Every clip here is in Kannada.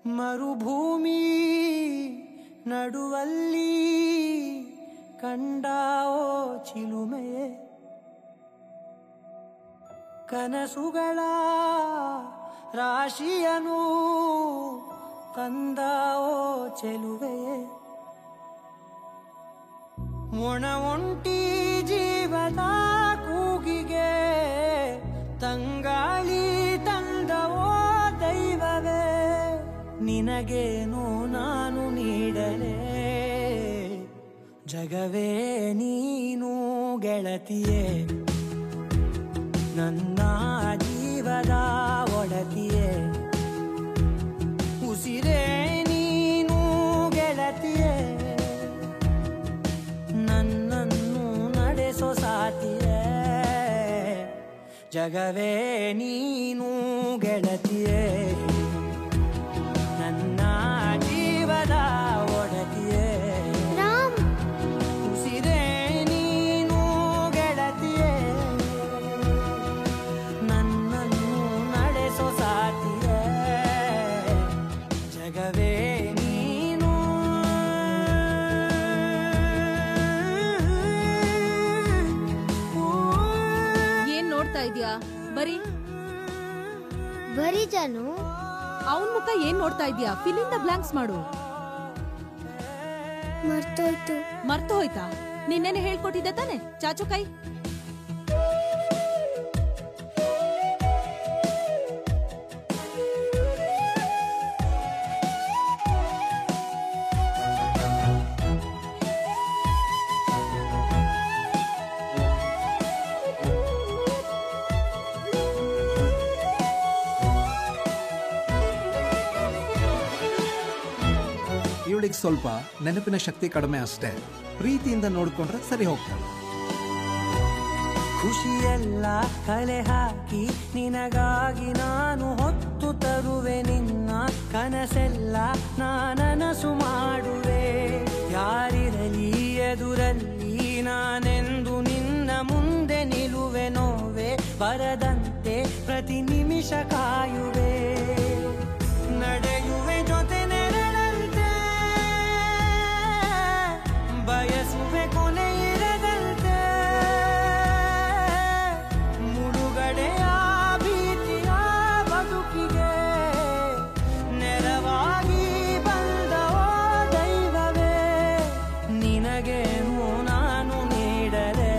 ಮರುಭೂಮಿ ನಡುವಲ್ಲಿ ಕಂಡಾವೋ ಚಿಲುಮೆಯೇ ಕನಸುಗಳ ರಾಶಿಯನು ತಂದಾವೋ ಚೆಲುವೆಯೇ ಒಣ ಒಂಟಿ ಜೀವದ ಕೂಗಿಗೆ ತಂಗಾಳಿ ತಂದವೋ ದೈವವೇ ನಿನಗೇನು ನಾನು ನೀಡಲೇ ಜಗವೇ ನೀನು ಗೆಳತಿಯೇ ನನ್ನ ಜೀವದ ಒಡತಿಯೇ ಉಸಿರೇ ನೀನು ಗೆಳತಿಯೇ ನನ್ನನ್ನು ನಡೆಸೋ ಸಾತಿಯೇ ಜಗವೇ ನೀನು ಗೆಳತಿಯೇ ನನ್ನ ಜೀವದ ಒಡತಿಯೇ ರಾಮ್ ಉಸಿರೇ ನೀನು ಗೆಳತಿಯೇ ನನ್ನನ್ನು ನಡೆಸೋ ಸಾತಿಯೇ ಜಗವೇ ನೀನು ಏನ್ ನೋಡ್ತಾ ಇದ್ಯಾ ಬರೀ ಬರೀ ಜಾನು ಅವನ್ ಮುಖ ಏನ್ ನೋಡ್ತಾ ಇದ್ಯಾ ಫಿಲ್ ದ ಬ್ಲಾಂಕ್ಸ್ ಮಾಡು ಮರ್ತೋಯ್ತು ಮರ್ತು ಹೋಯ್ತಾ ನಿನ್ನೆನೆ ಹೇಳ್ಕೊಟ್ಟಿದ್ದೆ ತಾನೆ ಚಾಚು ಕೈ ಇವಳಿಗೆ ಸ್ವಲ್ಪ ನೆನಪಿನ ಶಕ್ತಿ ಕಡಿಮೆ ಅಷ್ಟೇ ಪ್ರೀತಿಯಿಂದ ನೋಡ್ಕೊಂಡ್ರೆ ಸರಿ ಹೋಗ್ತಾಳೆ ಖುಷಿಯೆಲ್ಲ ಕಲೆ ಹಾಕಿ ನಿನಗಾಗಿ ನಾನು ಹೊತ್ತು ತರುವೆ ನಿನ್ನ ಕನಸೆಲ್ಲ ನಾನನಸು ಮಾಡುವೆ ಯಾರಿರಲಿ ಎದುರಲ್ಲಿ ನಾನೆಂದು ನಿನ್ನ ಮುಂದೆ ನಿಲುವೆ ನೋವೆ ಬರದಂತೆ ಪ್ರತಿ ನಿಮಿಷ ಕಾಯುವೆ ನಡೆಯುವೆ ಜೊತೆ ನೆರಳಂತೆ ಬಯಸುವೆ ಕೊನೆ ಇರದಂತೆ ಮುಳುಗಡೆಯ ಭೀತಿಯ ಬದುಕಿಗೆ ನೆರವಾಗಿ ಬಂದವೋ ದೈವವೇ ನಿನಗೇನು ನಾನು ನೀಡಲೇ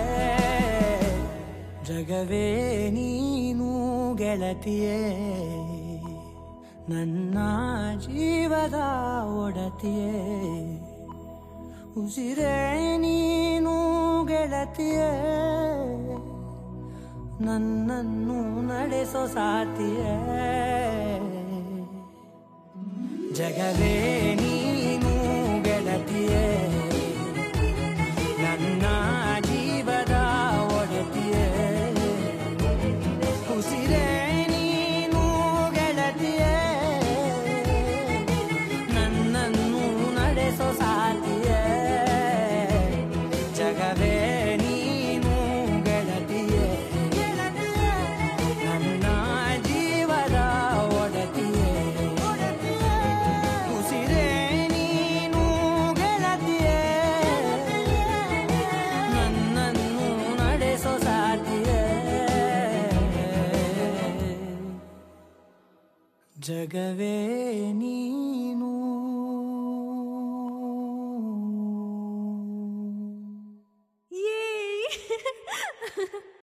ಜಗವೇ ನೀನು ಗೆಳತಿಯೇ ನನ್ನ ಜೀವದ ಒಡತಿಯೇ ಉಸಿರೇ ನೀನು ಗೆಳತಿಯೇ ನನ್ನನ್ನು ನಡೆಸೋ ಸಾತಿಯೇ ಜಗವೇ ನೀನು ಗೆಳತಿಯೇ ನನ್ನ ಜೀವದ ಒಡತಿಯೇ ಉಸಿರೇ ನೀನು ಗೆಳತಿಯೇ ನನ್ನನ್ನು ನಡೆಸೋ ಸಾತಿಯೇ ಜಗವೇ ನೀನು ಗೆಳತಿಯೇ ನನ್ನ ಜೀವದ ಒಡತಿಯೇ ಉಸಿರೇ ನೀನು ಗೆಳತಿಯೇ ನನ್ನನ್ನು ನಡೆಸೋ ಸಾತಿಯೇ ಜಗವೇ ನೀನು